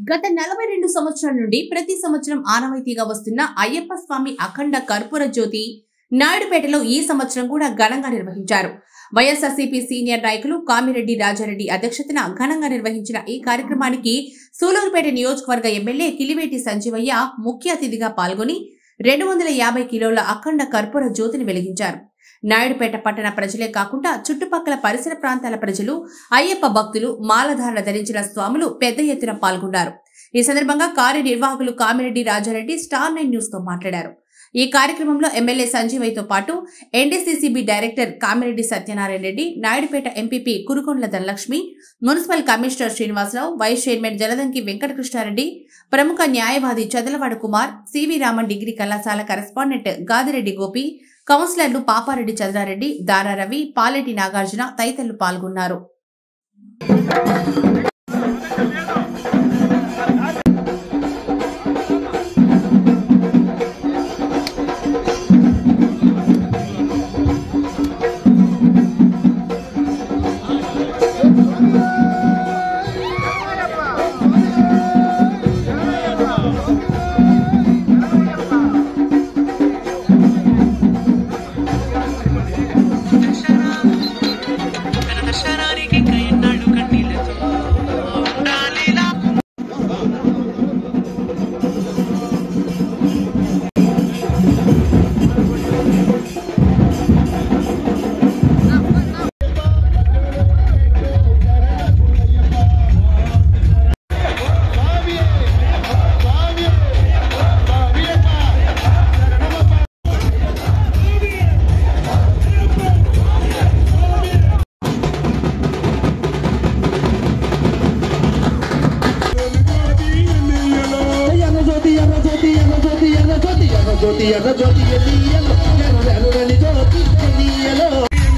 గత నలభై రెండు సంవత్సరాల నుండి ప్రతి సంవత్సరం ఆనవాయితీగా వస్తున్న అయ్యప్ప స్వామి అఖండ కర్పూర జ్యోతి నాయుడుపేటలో ఈ సంవత్సరం కూడా ఘనంగా నిర్వహించారు వైఎస్ఆర్సీపీ సీనియర్ నాయకులు కామిరెడ్డి రాజారెడ్డి అధ్యక్షతన ఘనంగా నిర్వహించిన ఈ కార్యక్రమానికి సూలూరుపేట నియోజకవర్గ ఎమ్మెల్యే కిలివేటి సంజీవయ్య ముఖ్య అతిథిగా పాల్గొని రెండు వందల యాభై కిలోల అఖండ కర్పూర జ్యోతిని వెలిగించారు నాయుడుపేట పట్టణ ప్రజలే కాకుండా చుట్టుపక్కల పరిసర ప్రాంతాల ప్రజలు అయ్యప్ప భక్తులు మాలధారణ ధరించిన స్వాములు పెద్ద ఎత్తున పాల్గొన్నారు ఈ సందర్భంగా కార్యనిర్వాహకులు Kamireddy Rajareddy star nine news తో మాట్లాడారు ఈ కార్యక్రమంలో ఎమ్మెల్యే సంజీవయ్యతో పాటు NDCCB director Kamireddy Satyanarayana Reddy Naidupeta MPP Kurukondla Dhanalakshmi municipal commissioner Srinivasarao vice chairman Jaladanki Venkatakrishnareddy ప్రముఖ న్యాయవాది చదలవాడ కుమార్ సివి రామన్ డిగ్రీ కళాశాల కరెస్పాండెంట్ గాదిరెడ్డి గోపి కౌన్సిలర్లు పాపారెడ్డి చంద్రారెడ్డి దారా రవి పాలెటి నాగార్జున తదితరులు పాల్గొన్నారు దర్శనానికి కైనాడు కన్నీళ్ళతో ఉండాలిలా ఎర్ర జ్యోతి ఎర్ర జ్యోతి ఎర్ర జ్యోతి ఎర్ర జ్యోతి ఎర్ర జ్యోతి ఎర్ర జ్యోతి ఎన్నియలో ఎర్ర ఎర్రని జ్యోతి ఎన్నియలో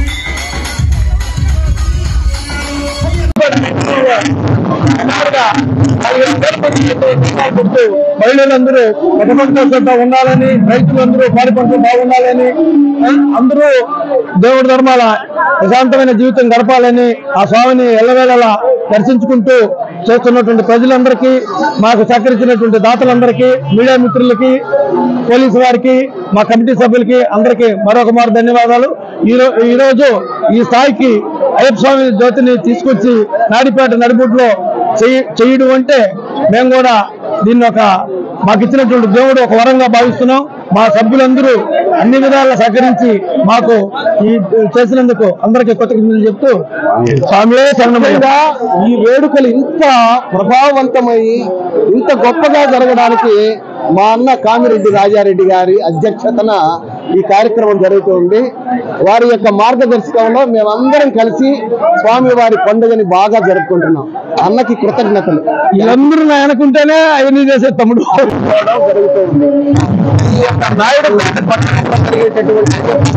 మహిళలందరూ పదకొండోసంతో ఉండాలని రైతులందరూ పాడి పంటలు బాగుండాలని ఆ, అందరూ దేవుడి ధర్మాల ప్రశాంతమైన జీవితం గడపాలని ఆ స్వామిని ఎల్లవేళలా దర్శించుకుంటూ చేస్తున్నటువంటి ప్రజలందరికీ మాకు సహకరించినటువంటి దాతలందరికీ మీడియా మిత్రులకి పోలీసు వారికి మా కమిటీ సభ్యులకి అందరికీ మరొక మారు ధన్యవాదాలు ఈ రో- ఈ రోజు ఈ స్థాయికి అయ్యప్ప స్వామి జ్యోతిని తీసుకొచ్చి నాడిపేట నడిబొడ్లో చేయ- చేయడం అంటే మేము కూడా దీన్ని ఒక మాకు ఇచ్చినటువంటి దేవుడు ఒక వరంగా భావిస్తున్నాం మా సభ్యులందరూ అన్ని విధాలా సహకరించి మాకు ఈ చేసినందుకు అందరికీ కృతజ్ఞతలు చెప్తూ స్వామియే శరణమయ్య ఈ వేడుకలు ఇంత ప్రభావవంతమై ఇంత గొప్పగా జరగడానికి మా అన్న కామిరెడ్డి రాజారెడ్డి గారి అధ్యక్షతన ఈ కార్యక్రమం జరుగుతుంది వారి యొక్క మార్గదర్శకంలో మేమందరం కలిసి స్వామి వారి పండుగని బాగా జరుపుకుంటున్నాం అన్నకి కృతజ్ఞతలు వీళ్ళందరూ అనుకుంటేనే అవన్నీ చేసే తమ్ముడు జరుగుతుంది ఈ యొక్క నాయుడు పట్టణంలో జరిగేటటువంటి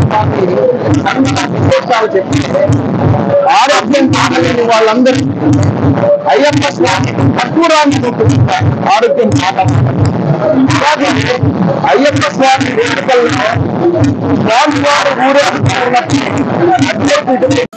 విశేషాలు చెప్పి ఆరోగ్యం కావాలని వాళ్ళందరూ అయ్యప్ప స్వామి కర్పూరాన్ని చూపిస్తారు ఆరోగ్యం కావాలి అలాగే అయ్యప్ప స్వామి వేడుకల్లో స్వామి వారు ఊరేగుతున్నప్పుడు అధ్యక్షుడు